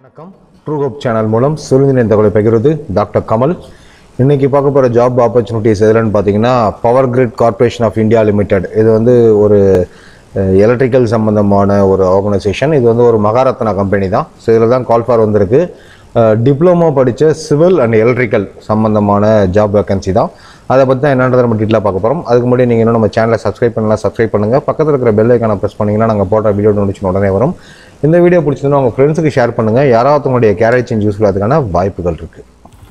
வணக்கம் true hope channel மூலம் சுருங்கின தகவலை பகிர்வது டாக்டர் கமல் இன்னைக்கு பார்க்க போகிற ஜாப் ஆப்பர்ச்சுனிட்டிஸ் எதுலன்னு பார்த்தீங்கன்னா power grid corporation of India limited இது வந்து ஒரு எலக்ட்ரிக்கல் சம்பந்தமான ஒரு ஆர்கனைசேஷன் இது வந்து ஒரு மகாரத்னா கம்பெனி தான் ஸோ இதில் தான் கால் ஃபார் வந்திருக்கு டிப்ளமோ படித்த சிவில் அண்ட் எலக்ட்ரிக்கல் சம்பந்தமான ஜாப் வேகன்சி தான் அதை பற்றி தான் என்னன்றதை நம்ம டீட்டெயிலாக பார்க்க போகிறோம் அதுக்கு முன்னாடி நீங்கள் இன்னும் நம்ம சேனலை சப்ஸ்கிரைப் பண்ணலாம் சப்ஸ்கிரைப் பண்ணுங்கள் பக்கத்தில் இருக்கிற பெல் ஐக்கான ப்ரெஸ் பண்ணிங்கன்னா நாங்கள் போடுற வீடியோ நோட்டிஃபிகேஷன் உடனே வரும் இந்த வீடியோ பிடிச்சிருந்தா உங்கள் ஃப்ரெண்ட்ஸுக்கு ஷேர் பண்ணுங்கள் யாராவது உங்களுடைய கேரேஜ் சேஞ்ச் யூஸ்ஃபுல் அதுக்கான வாய்ப்புகள் இருக்குது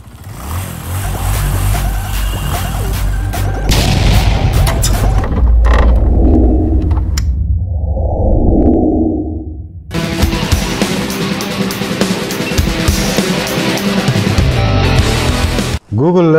கூகுளில்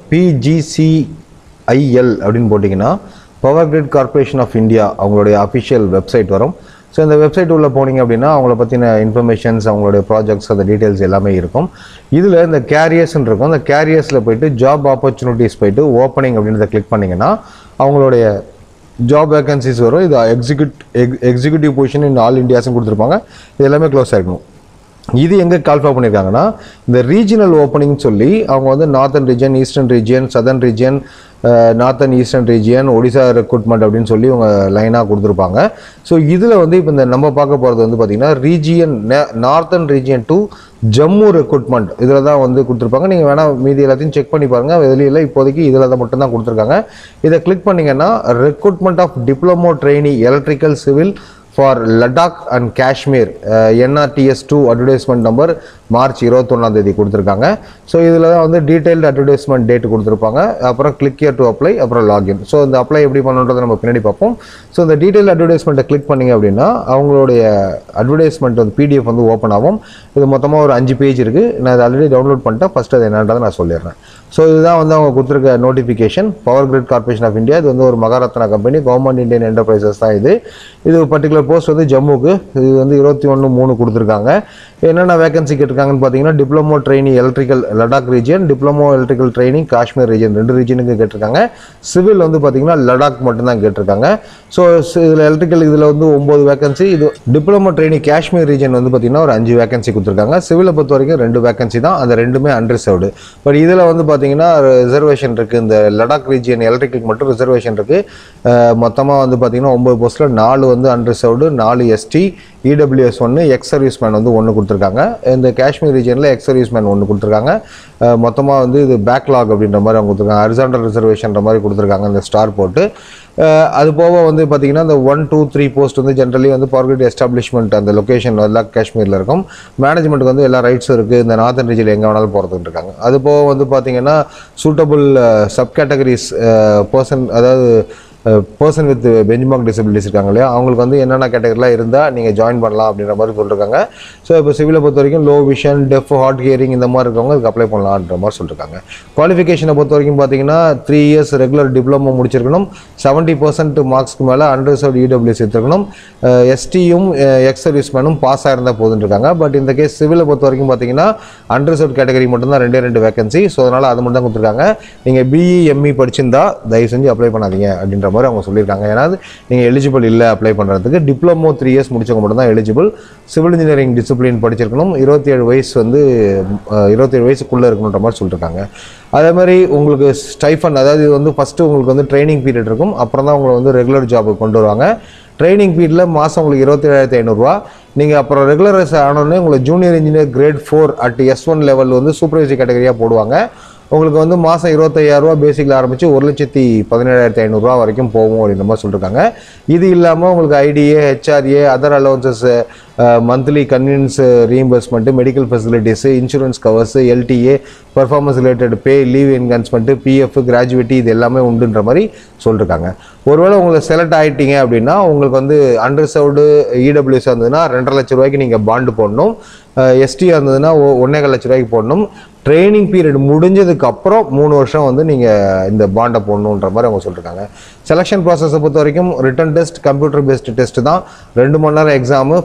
பிஜிசிஐஎல் அப்படின்னு போட்டிங்கன்னா power grid corporation of India அவங்களுடைய அஃபிஷியல் வெப்சைட் வரும் ஸோ இந்த வெப்சைட் உள்ளே போனீங்க அப்படின்னா அவங்கள பற்றின இன்ஃபர்மேஷன்ஸ் அவங்களுடைய ப்ராஜெக்ட்ஸ் அந்த டீட்டெயில்ஸ் எல்லாமே இருக்கும் இதில் இந்த கேரியர்ஸ்ன்னு இருக்கும் அந்த கேரியர்ஸில் போயிட்டு ஜாப் ஆப்பர்ச்சுனிட்டிஸ் போயிட்டு ஓப்பனிங் அப்படின்றத கிளிக் பண்ணிங்கன்னா அவங்களுடைய ஜாப் வேகன்சிஸ் வரும் இது execute ex executive position in all இந்தியாஸ்னு கொடுத்துருப்பாங்க இது எல்லாமே க்ளோஸ் ஆகிருக்கணும் இது எங்கே கால்ஃபா பண்ணியிருக்காங்கன்னா இந்த ரீஜனல் ஓப்பனிங் சொல்லி அவங்க வந்து northern region eastern region southern region northern eastern region Odisha recruitment அப்படின்னு சொல்லி இவங்க லைனாக கொடுத்துருப்பாங்க ஸோ இதில் வந்து இப்போ இந்த நம்ம பார்க்க போகிறது வந்து பார்த்திங்கன்னா region northern region to Jammu recruitment இதில் தான் வந்து கொடுத்துருப்பாங்க நீங்கள் வேணால் மீதி எல்லாத்தையும் செக் பண்ணி பாருங்கள் வெளியில் இப்போதைக்கு இதில் தான் மட்டும் தான் கொடுத்துருக்காங்க இதை கிளிக் பண்ணிங்கன்னா recruitment of diploma trainee electrical civil for Ladakh and Kashmir NRTS two advertisement number March இருபத்தொன்னாம் தேதி கொடுத்துருக்காங்க ஸோ இதில் தான் வந்து டீடைல்டு அட்வர்டைஸ்மெண்ட் டேட் கொடுத்துருப்பாங்க அப்புறம் கிளிக் இயர் டு அப்ளை அப்புறம் லாகின் ஸோ இந்த அப்ளை எப்படி பண்ணுன்றதை நம்ம பின்னாடி பார்ப்போம் ஸோ இந்த டீடைல் அட்வர்டைஸ்மெண்ட்டை கிளிக் பண்ணிங்க அப்படின்னா அவங்களுடைய அட்வர்டைஸ்மெண்ட் வந்து பிடிஎஃப் வந்து ஓப்பன் ஆகும் இது மொத்தமாக ஒரு அஞ்சு பேஜ் இருக்குது நான் இது ஆல்ரெடி டவுன்லோட் பண்ணிட்டேன் ஃபஸ்ட்டு அது என்னன்றதை நான் சொல்லிடுறேன் ஸோ இதுதான் வந்து அவங்க கொடுத்துருக்க notification power grid corporation of India இது வந்து ஒரு Maharatna company government Indian enterprises தான் இது இது பர்டிகுலர் போஸ்ட் வந்து ஜம்முக்கு இது வந்து இருபத்தி ஒன்று மூணு கொடுத்துருக்காங்க என்னென்ன வேகன்சி கேட்டிருக்காங்கன்னு பார்த்தீங்கன்னா diploma training electrical Ladakh region diploma electrical training Kashmir region ரெண்டு ரீஜனுக்கு கேட்டிருக்காங்க சிவில் வந்து பார்த்தீங்கன்னா லடாக் மட்டும்தான் கேட்டிருக்காங்க ஸோ இதில் எலக்ட்ரிக்கல் இதில் வந்து ஒம்பது வேகன்சி இது டிப்ளமோ ட்ரைனிங் காஷ்மீர் ரீஜன் வந்து பார்த்தீங்கன்னா ஒரு அஞ்சு வேகன்சி கொடுத்துருக்காங்க சிவிலை பொறுத்த வரைக்கும் ரெண்டு வேகன்சி தான் அந்த ரெண்டுமே அன்ரிசர்வ்டு பட் இதில் வந்து பார்த்தீங்கன்னா ரிசர்வேஷன் இருக்குது இந்த லடாக் ரீஜியன் எலக்ட்ரிக்கல் மட்டும் ரிசர்வேஷன் இருக்குது மொத்தமாக வந்து பார்த்தீங்கன்னா ஒம்பது போஸ்ட்டில் நாலு வந்து அன்ரிசர்வ்டு நாலு எஸ்டி இடபிள்யூஎஸ் ஒன்று எக்ஸ் சர்வீஸ் மேன் வந்து ஒன்று கொடுத்துருக்காங்க இந்த காஷ்மீர் ரீஜனில் எக்ஸ் சர்வீஸ் மேன் ஒன்று கொடுத்துருக்காங்க மொத்தமாக வந்து இது பேக்லாக் அப்படின்ற மாதிரி அவங்க கொடுத்துருக்காங்க ஹரிசாண்டல் ரிசர்வேஷன்ற மாதிரி கொடுத்துருக்காங்க இந்த ஸ்டார் போட்டு அது போக வந்து பார்த்தீங்கன்னா இந்த ஒன் டூ த்ரீ போஸ்ட் வந்து ஜென்ரலி வந்து பவர் எஸ்டாப்ளிஷ்மெண்ட் அந்த லொக்கேஷன் லடாக் காஷ்மீரில் இருக்கும் மேனேஜ்மெண்ட்டுக்கு வந்து எல்லா ரைட்ஸும் இருக்குது இந்த நார்த்தன் ரீஜியன் எங்கே வேணாலும் போகிறதுக்கு இருக்காங்க அது போக வந்து பார்த்தீங்கன்னா சூட்டபுள் சப் கேட்டகரிஸ் பர்சன் அதாவது பர்சன் வித் பெஞ்ச்மார்க் டிசபிலிட்டிஸ் இருக்காங்க இல்லையா அவங்களுக்கு வந்து என்னென்ன கேட்டகரிலாம் இருந்தால் நீங்கள் ஜாயின் பண்ணலாம் அப்படின்ற மாதிரி சொல்லியிருக்காங்க ஸோ இப்போ சிவிலை பொறுத்த வரைக்கும் low vision deaf hard hearing இந்த மாதிரி இருக்கவங்க அதுக்கு அப்ளை பண்ணலான்ற மாதிரி சொல்லியிருக்காங்க குவாலிஃபிகேஷனை பொறுத்த வரைக்கும் பார்த்தீங்கன்னா த்ரீ இயர்ஸ் ரெகுலர் டிப்ளமோ முடிச்சிருக்கணும் செவன்ட்டி பர்சன்ட் மார்க்ஸ்க்கு மேலே அண்டர்சர்வ் இடபிள்யூஸ் எடுத்துருக்கணும் எஸ்டியும் எக்ஸ் சர்வீஸ்மேனும் பாஸ் ஆயிருந்தால் போதுன்னு இருக்காங்க பட் இந்த கேஸ் சிவிலை பொறுத்த வரைக்கும் பார்த்தீங்கன்னா அண்டர்சர்வ் கேட்டகரி மட்டும்தான் ரெண்டே ரெண்டு வேகன்சி ஸோ அதனால் அது மட்டும் தான் கொடுத்துருக்காங்க நீங்கள் பிஇ எம்இ படிச்சிருந்தா தயவு செஞ்சு அப்ளை பண்ணாதீங்க அப்படின்ற மாதிரி அவங்க சொல்லியிருக்காங்க ஏன்னா நீங்கள் எலிஜிபிள் இல்லை அப்ளை பண்ணுறதுக்கு டிப்ளமோ த்ரீ இயர்ஸ் முடிச்சவங்க மட்டும் தான் எலிஜிபிள் சிவில் இன்ஜினியரிங் டிசிப்ளின் படிச்சிருக்கணும் இருபத்தி ஏழு வயசு வந்து இருபத்தேழு வயசுக்குள்ளே இருக்கணுன்ற மாதிரி சொல்லியிருக்காங்க அதே மாதிரி உங்களுக்கு ஸ்டைஃபன் அதாவது இது வந்து ஃபஸ்ட்டு உங்களுக்கு வந்து ட்ரைனிங் பீரியட் இருக்கும் அப்புறம் தான் உங்களை வந்து ரெகுலர் ஜாபுக்கு கொண்டு வருவாங்க ட்ரைனிங் பீரியடில் மாதம் உங்களுக்கு இருபத்தேழாயிரத்தி ஐநூறுரூவா நீங்கள் அப்புறம் ரெகுலரைஸ் ஆனோடனே உங்களை junior engineer grade four at S one level வந்து சூப்பர்வைசரி கேட்டகரியாக போடுவாங்க உங்களுக்கு வந்து மாதம் இருபத்தையாயிரரூவா பேசிக்கில் ஆரம்பித்து ஒரு லட்சத்தி பதினேழாயிரத்தி ஐநூறுரூவா வரைக்கும் போகும் அப்படின்ற மாதிரி சொல்லியிருக்காங்க இது இல்லாமல் உங்களுக்கு IDA HRA other allowances monthly convenience reimbursement medical facilities insurance covers LTA performance related pay leave enhancement PF gratuity இது எல்லாமே உண்டுன்ற மாதிரி சொல்லியிருக்காங்க ஒருவேளை உங்களுக்கு செலக்ட் ஆகிட்டீங்க அப்படின்னா உங்களுக்கு வந்து அண்டர்சர்வ்டு இடபிள்யூஸ் இருந்ததுன்னா ரெண்டரை லட்ச ரூபாய்க்கு நீங்கள் பாண்டு போடணும் எஸ்டியாக இருந்ததுன்னா ஒன்றே லட்ச ரூபாய்க்கு போடணும் ட்ரைனிங் பீரியட் முடிஞ்சதுக்கு அப்புறம் மூணு வருஷம் வந்து நீங்கள் இந்த பாண்டை போடணுன்ற மாதிரி அவங்க சொல்லியிருக்காங்க செலெக்ஷன் ப்ராசஸை பொறுத்த வரைக்கும் written test computer based test தான் ரெண்டு மணி நேரம் exam part one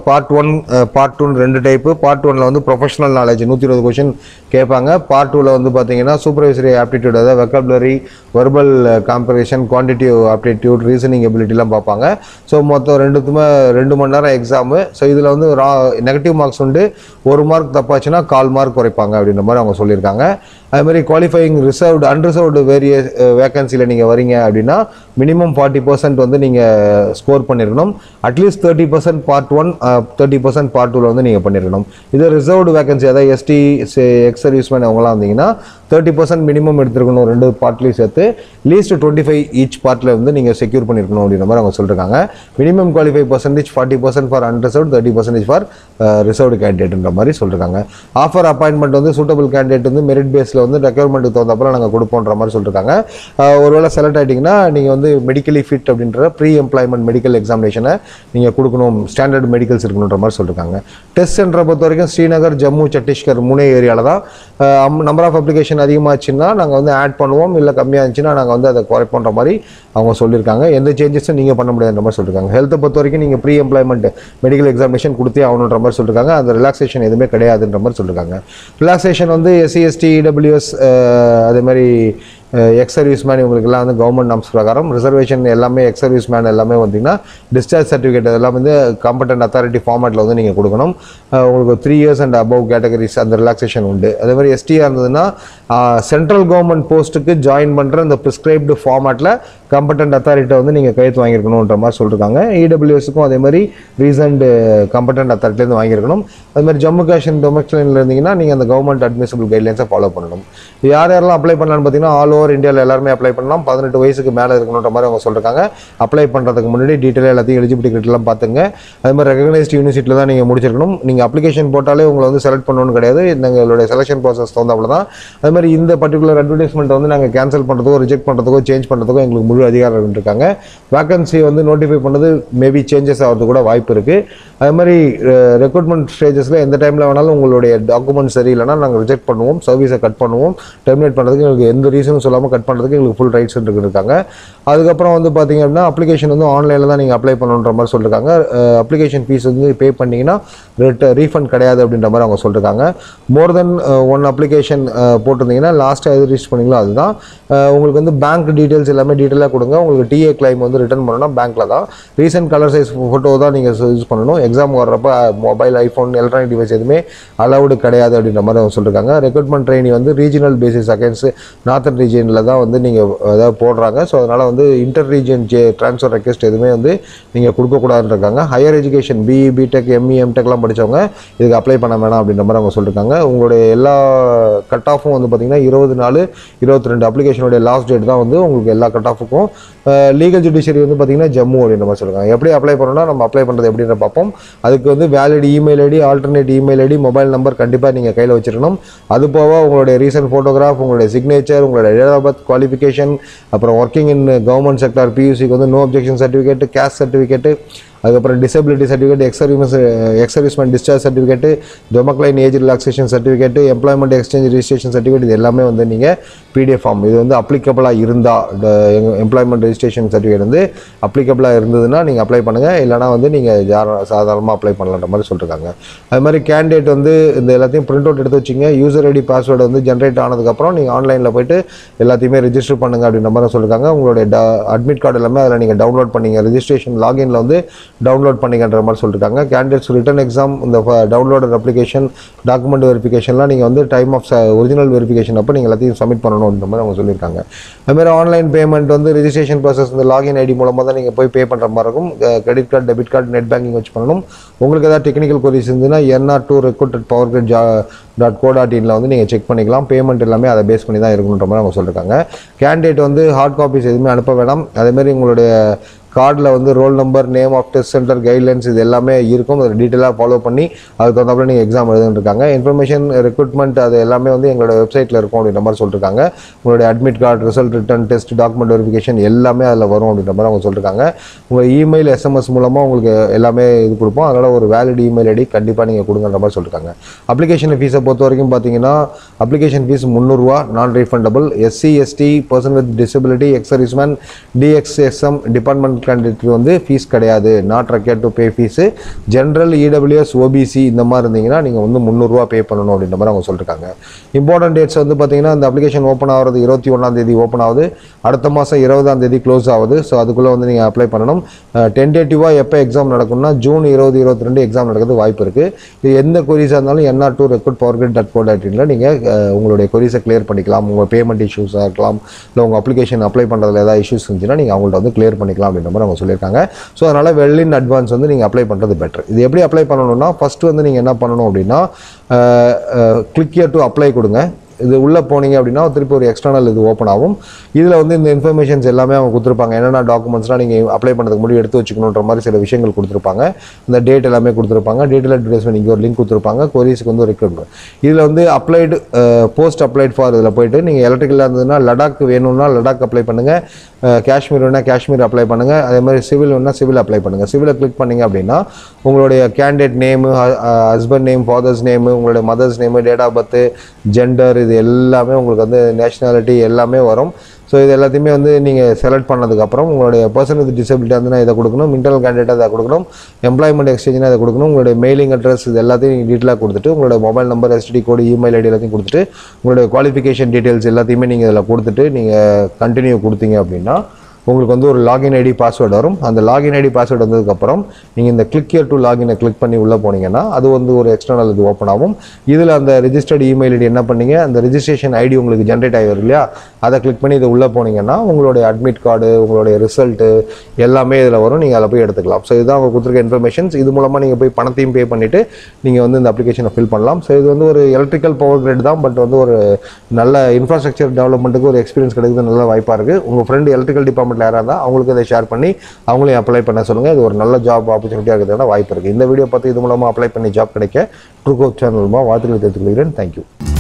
one part டூன்னு ரெண்டு டைப்பு பார்ட் ஒன்ல வந்து ப்ரொஃபஷனல் நாலேஜ் நூற்றி இருபது கொஷின் கேட்பாங்க பார்ட் டூவில் வந்து பார்த்தீங்கன்னா சூப்பர்வைசரி ஆப்டிடியூட் அதாவது vocabulary verbal comprehension quantitative aptitude reasoning எபிலிட்டிலாம் பார்ப்பாங்க ஸோ மொத்தம் ரெண்டுத்துமே ரெண்டு மணி நேரம் எக்ஸாமு ஸோ இதில் வந்து ரா நெகட்டிவ் மார்க்ஸ் உண்டு ஒரு மார்க் தப்பாச்சுன்னா கால் மார்க் குறைப்பாங்க அப்படின்ற மாதிரி அவங்க சொல்லியிருக்காங்க அது மாதிரி குவாலிஃபைங் ரிசர்வ்டு அன்ரிசர்வ்டு வேரிய வேகன்சியில் நீங்கள் வரீங்க அப்படின்னா மினிமம் ஃபார்ட்டி பர்சன்ட் வந்து நீங்கள் ஸ்கோர் பண்ணிருக்கணும் at least thirty percent part one thirty percent part டூவில் வந்து நீங்கள் பண்ணிருக்கணும் இது ரிசர்வ்டு வேகன்சி அதாவது எஸ்டி எக்ஸ் சர்வீஸ்மேன் அவங்களாம் வந்தீங்கன்னா தேர்ட்டி பர்சன்ட் மினிமம் எடுத்துருக்கணும் ரெண்டு பார்ட்லேயும் சேர்த்து லீஸ்ட் டுவெண்ட்டி ஃபைவ் ஈச் பார்ட்டில் வந்து நீங்கள் செக்யூர் பண்ணியிருக்கணும் அப்படின்ற மாதிரி அவங்க சொல்லியிருக்காங்க minimum qualify percentage forty percent for unreserved thirty percentage for reserved கேண்டிடேட்ன்ற மாதிரி சொல்லியிருக்காங்க ஆஃபர் அப்பாயின்மெண்ட் வந்து சூட்டபிள் கேண்டிடேட் வந்து மெரிட் பேஸில் வந்து ரெக்யர்மெண்ட்டுக்கு தகுந்தப்பல நாங்கள் கொடுப்போன்ற மாதிரி சொல்லியிருக்காங்க அஹ் ஒருவேளை செலக்ட் ஆகிட்டிங்கன்னா நீங்கள் வந்து மெடிக்கலி ஃபிட் அப்படின்ற ப்ரீ எம்ப்ளாய்மெண்ட் மெடிக்கல் எக்ஸாமினேஷனை நீங்கள் கொடுக்கணும் ஸ்டாண்டர்ட் மெடிக்கல்ஸ் இருக்கணுன்ற மாதிரி சொல்லியிருக்காங்க டெஸ்ட் சென்டரை பொறுத்த வரைக்கும் ஸ்ரீநகர் ஜம்மு சத்தீஸ்கர் மூணே ஏரியாவில் தான் நம்பர் ஆஃப் அப்ளிகேஷன் அதிகமாச்சுன்னா நாங்கள் வந்து ஆட் பண்ணுவோம் இல்லை கம்மியாக இருந்துச்சுன்னா நாங்கள் வந்து அதை குறைப்போன்ற மாதிரி அவங்க சொல்லியிருக்காங்க எந்த சேஞ்சஸும் நீங்கள் பண்ண முடியாதுன்ற மாதிரி சொல்லியிருக்காங்க ஹெல்த்தை பொறுத்த வரைக்கும் நீங்கள் ப்ரீ எம்ப்ளாய்மெண்ட் மெடிக்கல் எக்ஸாமினேஷன் கொடுத்தே ஆகணுன்ற மாதிரி சொல்லியிருக்காங்க அந்த ரிலாக்ஸேஷன் எதுவுமே கிடையாதுன்ற மாதிரி சொல்லியிருக்காங்க ரிலாக்ஸேஷன் வந்து எஸ்சி எஸ்டி இடபிள்யூஎஸ் அதே மாதிரி எக்ஸ் சர்வீஸ் மேன் இவங்களுக்குலாம் வந்து கவர்மெண்ட் நாம்ஸ் பிரகாரம் ரிசர்வேஷன் எல்லாமே எக்ஸ் சர்வீஸ் மேன் எல்லாமே வந்தீங்கன்னா டிஸ்சார்ஜ் சர்டிஃபிகேட் அதெல்லாம் வந்து காம்படன்ட் அத்தாரிட்டி ஃபார்மேட்டில் வந்து நீங்கள் கொடுக்கணும் அஹ் உங்களுக்கு three years and above categories அந்த ரிலாக்ஸேஷன் உண்டு அதே மாதிரி எஸ்டியாக இருந்ததுன்னா சென்ட்ரல் கவர்மெண்ட் போஸ்ட்டுக்கு ஜாயின் பண்ணுற இந்த ப்ரிஸ்கிரைப்டு ஃபார்மேட்டில் காம்படன்ட் அத்தாரிட்ட வந்து நீங்கள் கையெழுத்து வாங்கியிருக்கணுன்ற மாதிரி சொல்லியிருக்காங்க இடபிள்யூஎஸ்க்கும் அதே மாதிரி ரீசன்ட் காம்படன்ட் அத்தாரிட்டிலேருந்து வாங்கியிருக்கணும் அது மாதிரி ஜம்மு காஷ்மீர் டொமஸ்டில் இருந்தீங்கன்னா நீங்கள் அந்த கவர்மெண்ட் அட்மிசபிள் கைட்லைன்ஸை ஃபாலோ பண்ணணும் யார் யாரெல்லாம் அப்ளை பண்ணலாம்னு பார்த்தீங்கன்னா ஆல் ஓவர் இந்தியாவில் எல்லாருமே அப்ளை பண்ணலாம் பதினெட்டு வயசுக்கு மேலே இருக்கணுன்ற மாதிரி அவங்க சொல்லியிருக்காங்க அப்ளை பண்ணுறதுக்கு முன்னாடி டீட்டெயிலாக எல்லாத்தையும் எலிஜிபிலிட்டி கிரிட்டெல்லாம் பார்த்துங்க அது மாதிரி ரெகனைஸ்ட் யூனிவர்சிட்டியில் தான் நீங்கள் முடிச்சிருக்கணும் நீங்கள் அப்ளிகேஷன் போட்டாலே உங்களை வந்து செலக்ட் பண்ணணும்னு கிடையாது எங்களுடைய செலெக்ஷன் ப்ராசஸ் தகுந்தாப்புல தான் அது மாதிரி இந்த பர்டிகுலர் அட்வர்டைஸ்மெண்ட் வந்து நாங்கள் கேன்சல் பண்ணுறதுக்கோ ரிஜெக்ட் பண்ணுறதுக்கோ சேஞ்ச் பண்ணுறதுக்கோ எங்களுக்கு முழு அதிகாரம் இருக்காங்க வேகன்சி வந்து நோட்டிஃபை பண்ணது மேபி சேஞ்சஸ் ஆகிறதுக்கு கூட வாய்ப்பு இருக்குது அது மாதிரி ரெக்ரூட்மெண்ட் ஸ்டேஜஸில் எந்த டைமில் வேணாலும் உங்களுடைய டாக்குமெண்ட் சரியில்லைனா நாங்கள் ரிஜெக்ட் பண்ணுவோம் சர்வீஸை கட் பண்ணுவோம் டெர்மினேட் பண்ணுறதுக்கு எங்களுக்கு எந்த ரீசனும் சொல்லாமல் கட் பண்ணுறதுக்கு எங்களுக்கு ஃபுல் ரைட்ஸ் இருக்காங்க அதுக்கப்புறம் வந்து பார்த்தீங்க அப்படின்னா அப்ளிகேஷன் வந்து ஆன்லைனில் தான் நீங்கள் அப்ளை பண்ணணுன்ற மாதிரி சொல்லியிருக்காங்க அப்ளிகேஷன் ஃபீஸ் வந்து பே பண்ணிங்கன்னா ரிட்ட ரீஃபண்ட் கிடையாது அப்படின்ற மாதிரி அவங்க சொல்லியிருக்காங்க மோர் தென் ஒன் அப்ளிகேஷன் போட்டிருந்தீங்கன்னா லாஸ்ட்டாக எது ரீச் பண்ணீங்களோ அதுதான் அஹ் உங்களுக்கு வந்து பேங்க் டீட்டெயில்ஸ் எல்லாமே டீட்டெயிலாக கொடுங்க உங்களுக்கு டிஏ கிளைம் வந்து ரிட்டர்ன் பண்ணணும்னா பேங்க்கில் தான் ரீசன்ட் கலர் சைஸ் ஃபோட்டோ தான் நீங்கள் யூஸ் பண்ணணும் எக்ஸாம் வர்றப்ப மொபைல் ஐஃபோன் எலக்ட்ரானிக் டிவைஸ் எதுவுமே அலவுடு கிடையாது அப்படின்ற மாதிரி அவங்க சொல்லியிருக்காங்க ரெக்ரூட்மெண்ட் ட்ரெயினி வந்து ரீஜனல் பேசிஸ் அகேன்ஸ்ட் நார்த்தன் ரீஜனில் தான் வந்து நீங்கள் அதாவது போடுறாங்க ஸோ அதனால் வந்து இன்டர் ரீஜன் ஜே ட்ரான்ஸ்ஃபர் ரெக்வஸ்ட் எதுவுமே வந்து நீங்கள் கொடுக்கக்கூடாதுன்னு இருக்காங்க higher education BE BTech ME எம்டெக்லாம் படித்தவங்க இதுக்கு அப்ளை பண்ண வேணாம் அப்படின்ற மாதிரி அவங்க சொல்லியிருக்காங்க உங்களுடைய எல்லா கட் ஆஃபும் வந்து பார்த்தீங்கன்னா இருபது நாலு இருபத்தி ரெண்டு அப்ளிகேஷனுடைய லாஸ்ட் டேட் தான் வந்து உங்களுக்கு எல்லா கட் ஆஃபுக்கும் லீகல் ஜுடிஷியரி வந்து பார்த்தீங்கன்னா ஜம்மு அப்படின்ற மாதிரி சொல்லியிருக்காங்க எப்படி அப்ளை பண்ணணும்னா நம்ம அப்ளை பண்ணுறது எப்படின்ற பார்ப்போம் அதுக்கு வந்து valid email ID alternate email ID mobile number கண்டிப்பாக நீங்கள் கையில் வச்சிருக்கணும் அது போக உங்களுடைய ரீசன்ட் ஃபோட்டோகிராஃப் உங்களுடைய சிக்னேச்சர் உங்களுடைய டேட் ஆஃப் பர்த் குவாலிஃபிகேஷன் அப்புறம் ஒர்க்கிங் இன் கவர்மெண்ட் செக்டார் பியூசிக்கு வந்து no objection certificate caste certificate அதுக்கப்புறம் disability certificate ex service ex serviceman discharge certificate domicile age relaxation certificate employment exchange registration certificate இது எல்லாமே வந்து நீங்கள் பிடிஎஃப் ஃபார்ம் இது வந்து அப்ளிகபிளாக இருந்தால் எம்ப்ளாய்மெண்ட் ரெஜிஸ்ட்ரேஷன் சர்டிஃபிகேட் வந்து அப்ளிகபிளாக இருந்ததுன்னா நீங்கள் அப்ளை பண்ணுங்கள் இல்லைனா வந்து நீங்கள் யார சாதாரணமாக அப்ளை பண்ணலான்ற மாதிரி சொல்லியிருக்காங்க அது மாதிரி கேண்டிடேட் வந்து இந்த எல்லாத்தையும் பிரிண்ட் அவுட் எடுத்து வச்சிங்க யூசர் ஐடி பாஸ்வேர்டு வந்து ஜென்ரேட் ஆனதுக்கப்புறம் நீங்கள் ஆன்லைனில் போயிட்டு எல்லாத்தையுமே ரெஜிஸ்டர் பண்ணுங்க அப்படின்ற மாதிரி சொல்லியிருக்காங்க உங்களுடைய அட்மிட் கார்டு எல்லாமே அதில் நீங்கள் டவுன்லோட் பண்ணீங்க ரெஜிஸ்ட்ரேஷன் லாகின்ல வந்து டவுன்லோட் பண்ணிக்கின்ற மாதிரி சொல்லியிருக்காங்க கேண்டிடேட்ஸ் ரிட்டன் எக்ஸாம் இந்த டவுன்லோடட் அப்ளிகேஷன் டாக்குமெண்ட் வெரிஃபிகேஷன்லாம் நீங்கள் வந்து டைம் ஆஃப் ஒரிஜினல் வெரிஃபிகேஷன் அப்போ நீங்கள் எல்லாத்தையும் சப்மிட் பண்ணணும் அப்படின்ற மாதிரி அவங்க சொல்லியிருக்காங்க அதுமாதிரி ஆன்லைன் பேமெண்ட் வந்து ரெஜிஸ்ட்ரேஷன் ப்ராசஸ் இந்த லாகின் ஐடி மூலமாக தான் நீங்கள் போய் பே பண்ணுற மாதிரி இருக்கும் credit card debit card net banking வச்சு பண்ணணும் உங்களுக்கு ஏதாவது டெக்னிக்கல் கொரிஸ் இருந்ததுன்னா NR two recruited power grid ஜா டாட் கோ டாட் இனில் வந்து நீங்கள் செக் பண்ணிக்கலாம் பேமெண்ட் எல்லாமே அதை பேஸ் பண்ணி தான் இருக்கணுன்ற மாதிரி அவங்க சொல்லியிருக்காங்க கேண்டிடேட் வந்து ஹார்ட் காப்பீஸ் எதுவுமே அனுப்ப வேண்டாம் அதேமாதிரி உங்களுடைய கார்டில் வந்து roll number name of test centre guidelines இது எல்லாமே இருக்கும் அதை டீட்டெயிலாக ஃபாலோ பண்ணி அதுக்கு தகுந்தாப்புல நீங்கள் எக்ஸாம் எழுதுன்னு இருக்காங்க இன்ஃபர்மேஷன் ரெக்ரூட்மெண்ட் அது எல்லாமே வந்து எங்களோட வெப்சைட்டில் இருக்கும் அப்படின்ற மாதிரி சொல்லியிருக்காங்க உங்களுடைய admit card result written test document verification எல்லாமே அதில் வரும் அப்படின்ற மாதிரி அவங்க சொல்லியிருக்காங்க உங்கள் இமெயில் எஸ்எம்எஸ் மூலமாக உங்களுக்கு எல்லாமே இது கொடுப்போம் அதனால் ஒரு வேலிட் இமெயில் ஐடி கண்டிப்பாக நீங்கள் கொடுங்கன்ற மாதிரி சொல்லியிருக்காங்க அப்ளிகேஷன் ஃபீஸை பொறுத்த வரைக்கும் பார்த்தீங்கன்னா அப்ளிகேஷன் ஃபீஸ் முந்நூறுரூவா non refundable SC ST person with disability ex serviceman DXSM department candidate வந்து ஃபீஸ் கிடையாது not required to pay fees general EWS OBC இந்த மாதிரி இருந்தீங்கன்னா நீங்கள் வந்து முந்நூறுரூவா பே பண்ணணும் அப்படின்ற மாதிரி அவங்க சொல்லியிருக்காங்க இம்பார்ட்டன்ட் டேட்ஸ் வந்து பார்த்தீங்கன்னா இந்த அப்ளிகேஷன் ஓப்பன் ஆகிறது இருபத்தி ஒன்றாம் தேதி ஓப்பன் ஆகுது அடுத்த மாதம் இருபதாம் தேதி க்ளோஸ் ஆகுது ஸோ அதுக்குள்ளே வந்து நீங்கள் அப்ளை பண்ணணும் டென்டேட்டிவாக எப்போ எக்ஸாம் நடக்கும்னா ஜூன் இருபது இருபத்தி ரெண்டு எக்ஸாம் நடக்கிறது வாய்ப்பு இருக்குது இது எந்த கொரிஸாக இருந்தாலும் NR two recruit power grid dot co dot இனில் நீங்கள் உங்களுடைய கொரிஸை கிளியர் பண்ணிக்கலாம் உங்கள் பேமெண்ட் இஷ்யூஸாக இருக்கலாம் இல்லை உங்கள் அப்ளிகேஷன் அப்ளை பண்ணுறதுல ஏதாவது இஷ்யூஸ் இருந்துச்சுன்னா நீங்கள் அவங்கள்ட்ட வந்து கிளியர் பண்ணிக்கலாம் அப்படின்ற மாதிரி அவங்க சொல்லியிருக்காங்க ஸோ அதனால் வெல் இன் அட்வான்ஸ் வந்து நீங்கள் அப்ளை பண்ணுறது பெட்டர் இது எப்படி அப்ளை பண்ணணும்னா ஃபஸ்ட்டு வந்து நீங்கள் என்ன பண்ணணும் அப்படின்னா கிளிக் டு அப்ளை கொடுங்க இது உள்ளே போனீங்க அப்படின்னா திருப்பி ஒரு எக்ஸ்டர்னல் இது ஓப்பன் ஆகும் இதில் வந்து இந்த இன்ஃபர்மேஷன்ஸ் எல்லாமே அவங்க கொடுத்துருப்பாங்க என்னென்ன டாக்குமெண்ட்ஸ்லாம் நீங்கள் அப்ளை பண்ணுறதுக்கு முன்னாடி எடுத்து வச்சுக்கணுன்ற மாதிரி சில விஷயங்கள் கொடுத்துருப்பாங்க இந்த டேட் எல்லாமே கொடுத்துருப்பாங்க டேட்டில் அட்வர்டைஸ்மெண்ட் இங்கே ஒரு லிங்க் கொடுத்துருப்பாங்க கொரிஸுக்கு வந்து ஒரு ரெக்ரூட்மெண்ட் இதில் வந்து அப்ளைடு போஸ்ட் அப்ளைட் ஃபார் இதில் போயிட்டு நீங்கள் எலக்ட்ரிக்கலாக இருந்ததுன்னா லடாக் வேணும்னா லடாக் அப்ளை பண்ணுங்கள் காஷ்மீர் வேணால் காஷ்மீர் அப்ளை பண்ணுங்கள் அதே மாதிரி சிவில் வேணால் சிவில் அப்ளை பண்ணுங்கள் சிவிலை கிளிக் பண்ணீங்க அப்படின்னா உங்களுடைய candidate name husband name father's name உங்களுடைய mother's name date of birth gender இது எல்லாமே உங்களுக்கு வந்து நேஷ்னாலிட்டி எல்லாமே வரும் ஸோ இது எல்லாத்தையுமே வந்து நீங்கள் செலக்ட் பண்ணதுக்கப்புறம் உங்களுடைய பர்சன் வித் டிசபிலிட்டி வந்து இதை கொடுக்கணும் இன்டர்னல் கேண்டிடேட் அதை கொடுக்கணும் எம்ப்ளாய்மெண்ட் எக்ஸ்சேஞ்சுனா அதை கொடுக்கணும் உங்களுடைய மெயிலிங் அட்ரஸ் இது எல்லாத்தையும் நீங்கள் டீட்டெயிலாக கொடுத்துட்டு உங்களோட mobile number STD code email ID எல்லாத்தையும் கொடுத்துட்டு உங்களுடைய குவாலிஃபிகேஷன் டீட்டெயில்ஸ் எல்லாத்தையுமே நீங்கள் இதில் கொடுத்துட்டு நீங்கள் கண்டினியூ கொடுத்தீங்க அப்படின்னா உங்களுக்கு வந்து ஒரு லாகின் ஐடி பாஸ்வேர்டு வரும் அந்த லாகின் ஐடி பாஸ்வேர்டு வந்ததுக்கப்புறம் நீங்கள் இந்த கிளிக் here டு லாகினை கிளிக் பண்ணி உள்ளே போனீங்கன்னா அது வந்து ஒரு எக்ஸ்டர்னல் இது ஓப்பன் ஆகும் இதில் அந்த ரிஜிஸ்டர்ட் இமெயில் ஐடி என்ன பண்ணீங்க அந்த ரிஜிஸ்ட்ரேஷன் ஐடி உங்களுக்கு ஜென்ரேட் ஆகி வரும் இல்லையா அதை கிளிக் பண்ணி இது உள்ளே போனீங்கன்னா உங்களுடைய அட்மிட் கார்டு உங்களுடைய ரிசல்ட்டு எல்லாமே இதில் வரும் நீங்கள் அதில் போய் எடுத்துக்கலாம் ஸோ இதுதான் அவங்க கொடுத்துருக்க இன்ஃபர்மேஷன்ஸ் இது மூலமாக நீங்கள் போய் பணத்தையும் பே பண்ணிவிட்டு நீங்கள் வந்து இந்த அப்ளிகேஷனை ஃபில் பண்ணலாம் ஸோ இது வந்து ஒரு எலக்ட்ரிக்கல் பவர் கிரேட் தான் பட் வந்து ஒரு நல்ல இன்ஃப்ராஸ்ட்ரக்சர் டெவலப்மெண்ட்டுக்கு ஒரு எக்ஸ்பீரியன்ஸ் கிடைக்குது நல்ல வாய்ப்பாக இருக்குது உங்கள் ஃப்ரெண்டு எலக்ட்ரிக்கல் டிபார்ட்மெண்ட்டில் யாராக இருந்தால் அவங்களுக்கு இதை ஷேர் பண்ணி அவங்களையும் அப்ளை பண்ண சொல்லுங்கள் இது ஒரு நல்ல ஜாப் ஆப்பர்ச்சுனிட்டியாக இருக்கிறதுக்கான வாய்ப்பு இருக்குது இந்த வீடியோ பார்த்து இது மூலமாக அப்ளை பண்ணி ஜாப் கிடைக்க ட்ரூ கோப் சேனல் மூலமாக வாழ்த்துக்களை தெரிவித்துக் கொள்கிறேன் தேங்க்யூ